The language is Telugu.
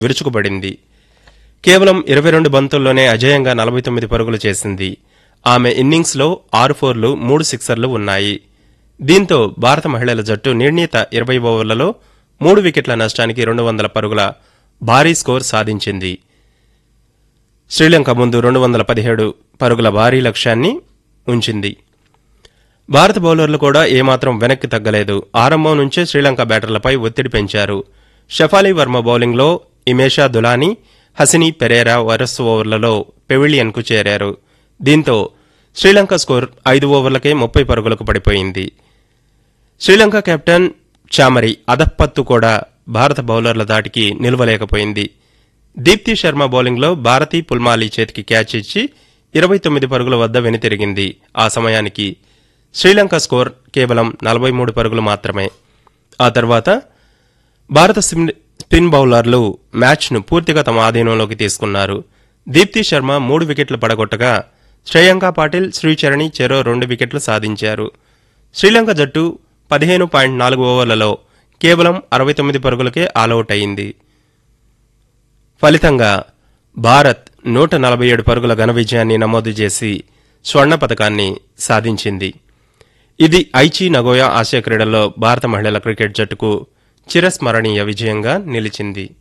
విరుచుకుపడింది కేవలం ఇరవై రెండు బంతుల్లోనే అజేయంగా నలభై తొమ్మిది పరుగులు చేసింది ఆమె ఇన్నింగ్స్లో ఆరు ఫోర్లు మూడు సిక్సర్లు ఉన్నాయి దీంతో భారత మహిళల జట్టు నిర్ణీత ఇరవై ఓవర్లలో మూడు వికెట్ల నష్టానికి రెండు వందల పరుగుల భారీ స్కోర్ సాధించింది శ్రీలంక ముందు రెండు వందల పదిహేడు పరుగుల భారీ లక్ష్యాన్ని ఉంచింది భారత బౌలర్లు కూడా ఏమాత్రం వెనక్కి తగ్గలేదు ఆరంభం నుంచే శ్రీలంక బ్యాటర్లపై ఒత్తిడి పెంచారు షఫాలి వర్మ బౌలింగ్లో ఇమేషా దులాని హసిని పెరేరా వరస్ ఓవర్లలో పెవిలియన్కు చేరారు దీంతో శ్రీలంక స్కోర్ ఐదు ఓవర్లకే ముప్పై పరుగులకు పడిపోయింది శ్రీలంక కెప్టెన్ చామరి అదప్పత్తు కూడా భారత బౌలర్ల దాటికి నిలవలేకపోయింది దీప్తి శర్మ బౌలింగ్లో భారతీ పుల్మాలి చేతికి క్యాచ్ ఇచ్చి ఇరవై తొమ్మిది పరుగుల వద్ద వెనుతిరిగింది ఆ సమయానికి శ్రీలంక స్కోర్ కేవలం నలభై మూడు పరుగులు మాత్రమే ఆ తర్వాత భారత స్పిన్- స్పిన్ బౌలర్లు మ్యాచ్ను పూర్తిగా తమ ఆధీనంలోకి తీసుకున్నారు దీప్తి శర్మ మూడు వికెట్లు పడగొట్టగా శ్రేయాంక పాటిల్ శ్రీచరణి చెరో రెండు వికెట్లు సాధించారు శ్రీలంక జట్టు పదిహేను పాయింట్ నాలుగు ఓవర్లలో కేవలం అరవై తొమ్మిది పరుగులకే ఆలౌట్ అయింది ఫలితంగా భారత్ నూట నలభై ఏడు పరుగుల ఘన విజయాన్ని నమోదు చేసి స్వర్ణ పథకాన్ని సాధించింది ఇది ఐచి నగోయా ఆసియా క్రీడల్లో భారత మహిళల క్రికెట్ జట్టుకు చిరస్మరణీయ విజయంగా నిలిచింది